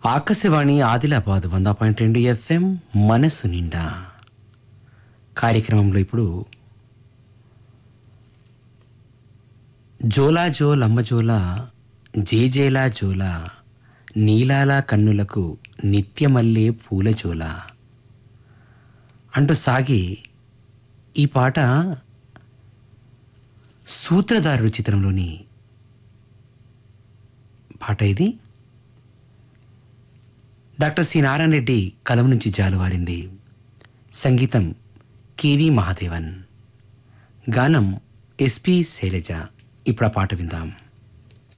ఆకాశవాణి ఆదిలాబాద్ వంద పాయింట్ రెండు ఎఫ్ఎం మనసు నిండా కార్యక్రమంలో ఇప్పుడు జోలా జో లమ్మ జోలా జేజేలా జోలా నీలాల కన్నులకు నిత్యమల్లే పూల జోలా అంటూ సాగి ఈ పాట సూత్రధారుడు చిత్రంలోని పాట ఇది డాక్టర్ సి నారాయణ రెడ్డి కలం నుంచి జాలువారింది సంగీతం కేవి మహాదేవన్ గానం ఎస్పి శైలజ ఇప్పుడు ఆ పాట విందాం